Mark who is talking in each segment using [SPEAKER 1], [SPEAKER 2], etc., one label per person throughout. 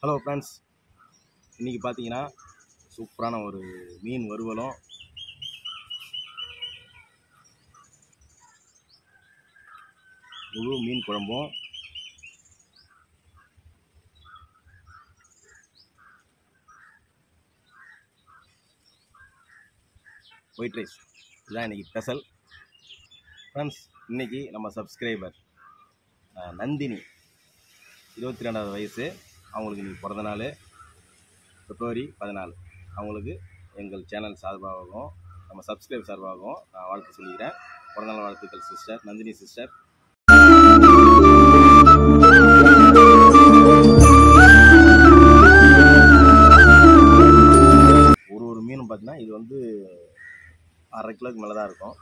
[SPEAKER 1] hello friends இன்றைக்கி பார்த்தீங்கன்னா சூப்பரான ஒரு மீன் வறுவலும் முழு மீன் குழம்பும் ஒயிட் ரைஸ் இதுதான் இன்றைக்கி ஸ்பெஷல் ஃப்ரெண்ட்ஸ் இன்றைக்கி நம்ம சப்ஸ்கிரைபர் நந்தினி இருபத்தி ரெண்டாவது வயசு அவங்களுக்கு இன்றைக்கி பிறந்த நாள் பிப்ரவரி பதினாலு அவங்களுக்கு எங்கள் சேனல் சார்பாகவும் நம்ம சப்ஸ்கிரைப் சார்பாகவும் நான் வாழ்த்து சொல்லிக்கிறேன் பிறந்தநாள் வாழ்த்துக்கள் சிஸ்டர் நந்தினி சிஸ்டர் ஒரு ஒரு மீனும் பார்த்தீங்கன்னா இது வந்து அரை கிலோக்கு மேலே தான் இருக்கும்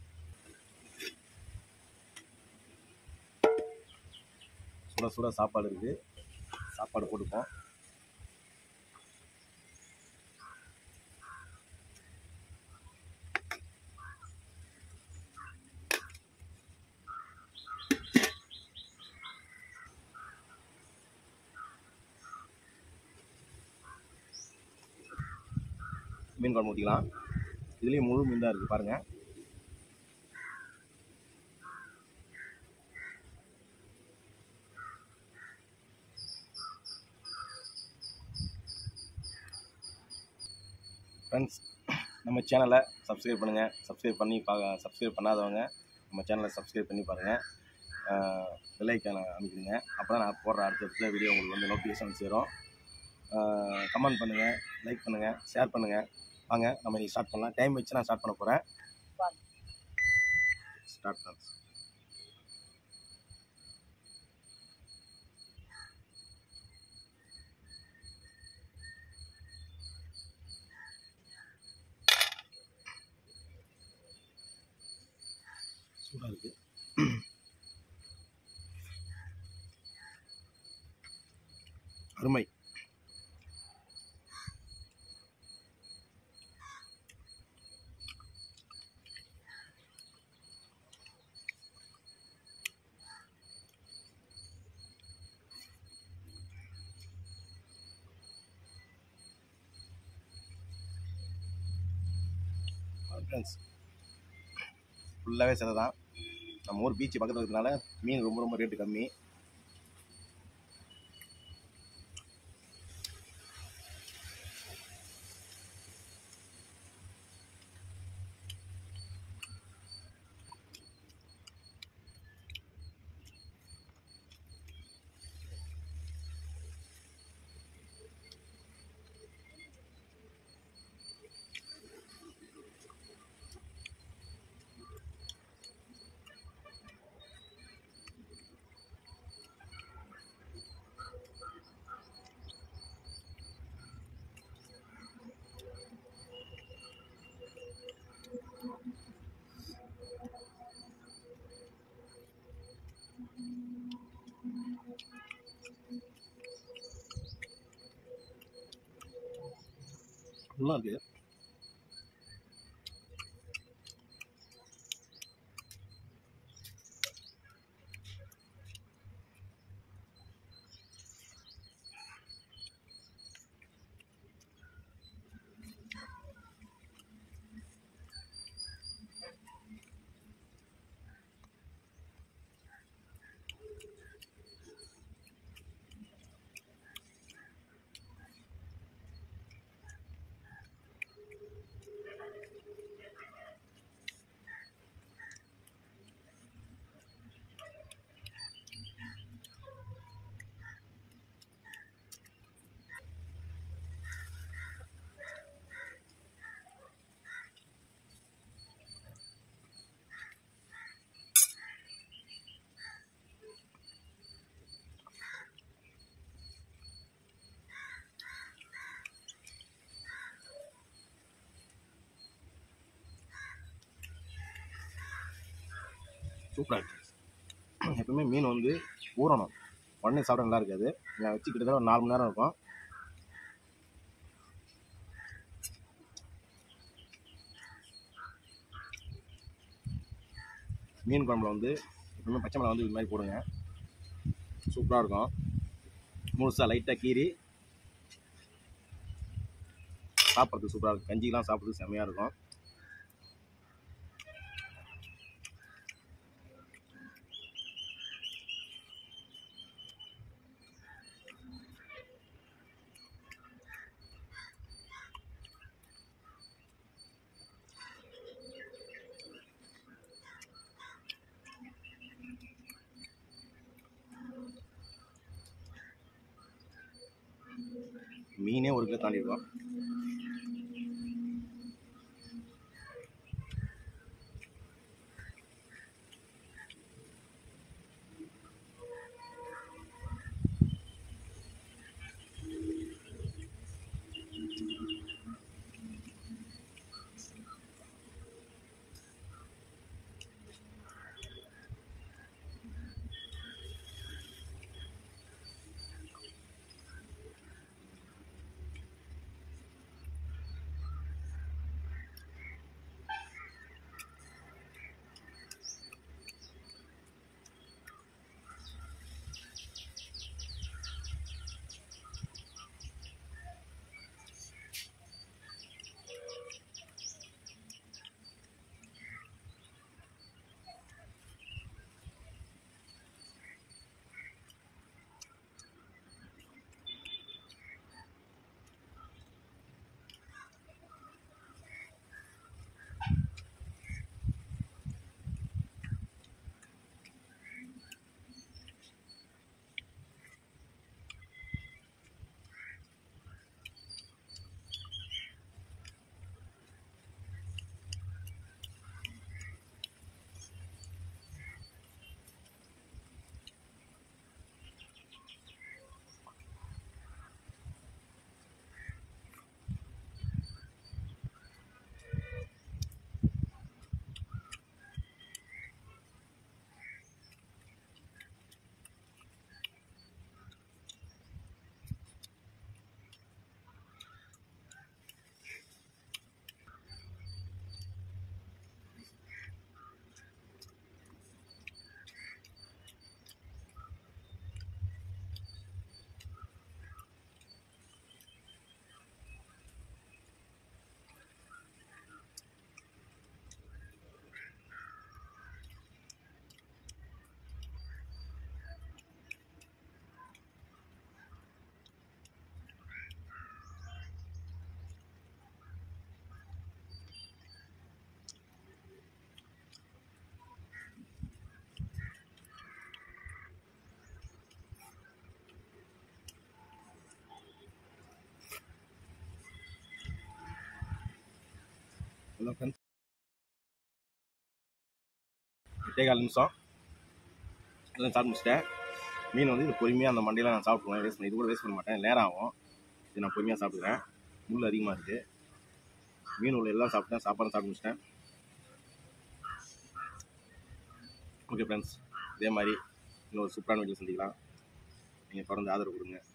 [SPEAKER 1] சுட சுட சாப்பாடு இருக்குது சாப்பாடு போட்டுப்போம் மீன் குழம்பு ஊற்றிக்கலாம் இதுலேயும் முழு மீன் தான் இருக்குது பாருங்கள் ஃப்ரெண்ட்ஸ் நம்ம சேனலை சப்ஸ்கிரைப் பண்ணுங்கள் சப்ஸ்கிரைப் பண்ணி பா சப்ஸ்கிரைப் பண்ணாதவங்க நம்ம சேனலை சப்ஸ்கிரைப் பண்ணி பாருங்கள் பெல்லைக்கான அமைக்கிடுங்க அப்போ தான் நான் போடுற அடுத்த வீடியோ உங்களுக்கு வந்து நோட்டிஃபிகேஷன் சேரும் கமெண்ட் பண்ணுங்கள் லைக் பண்ணுங்கள் ஷேர் பண்ணுங்கள் வாங்க நம்ம நீ ஸ்டார்ட் பண்ணலாம் டைம் வச்சு நான் ஸ்டார்ட் பண்ண போகிறேன் ஸ்டார்ட் பண்ண சூடாக இருக்குது அருமை ஃப்ரெண்ட்ஸ் ஃபுல்லாகவே சிலை தான் நம்ம ஊர் பீச் பக்கத்தில் இருக்கிறதுனால மீன் ரொம்ப ரொம்ப ரேட்டு கம்மி நல்லா இருக்கு சூப்பராக இருக்குது எப்பவுமே மீன் வந்து ஊறணும் உடனே சாப்பிட நல்லா இருக்காது நான் வச்சு கிட்டத்தட்ட ஒரு நாலு மணி நேரம் இருக்கும் மீன் குழம்புல வந்து எப்பவுமே பச்சை மிளகா வந்து இது மாதிரி போடுங்க சூப்பராக இருக்கும் முழுசாக லைட்டாக கீறி சாப்பிட்றதுக்கு சூப்பராக இருக்கும் கஞ்சிலாம் சாப்பிட்றதுக்கு செம்மையாக இருக்கும் மீனே ஒரு கிலோ தாண்டி இருக்கும் ஹலோ ஃப்ரெண்ட்ஸ் எட்டே கால் நிமிஷம் எல்லாம் சாப்பிட்டு முடிச்சிட்டேன் மீன் வந்து இது பொறுமையாக அந்த மண்டையெல்லாம் நான் சாப்பிடுவேன் வேஸ்ட் பண்ணி இது கூட வேஸ்ட் பண்ண மாட்டேன் நேரம் ஆகும் இது நான் பொறுமையாக சாப்பிடுறேன் முள் அதிகமாக இருக்குது மீன் உள்ள எல்லாம் சாப்பிட்டேன் சாப்பாடு சாப்பிட்டு முடிச்சிட்டேன் ஓகே ஃப்ரெண்ட்ஸ் இதே மாதிரி இன்னொரு சூப்பரான வீடியோ சந்திக்கலாம் நீங்கள் தொடர்ந்து ஆதரவு கொடுங்க